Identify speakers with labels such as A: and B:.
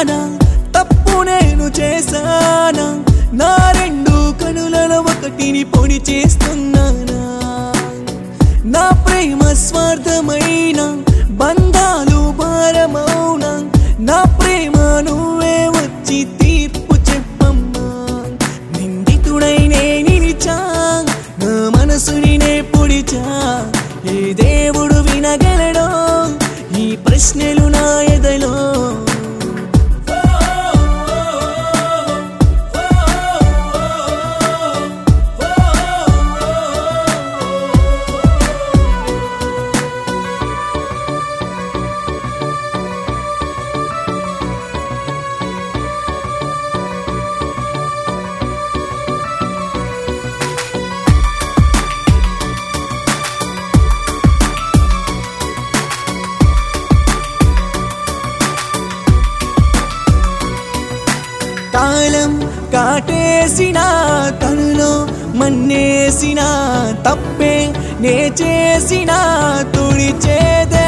A: చేశానా తప్పు నేను చేశానా నా రెండు కనులలో ఒకటిని పొడి చేస్తున్నానా నా ప్రేమ స్వార్థమైన బంధాలు భారమౌన నా ప్రేమ నువ్వే వచ్చి తీర్పు చెప్పమ్మా నిందితుడై నే నిలిచా నా మనసుని నే పొడిచా ఏ దేవుడు వినగలడో ఈ ప్రశ్నలు నా ఎదలో కాలం కాటేసిన కనులో మన్నేసిన తప్పే నే చేసిన తుడిచేదే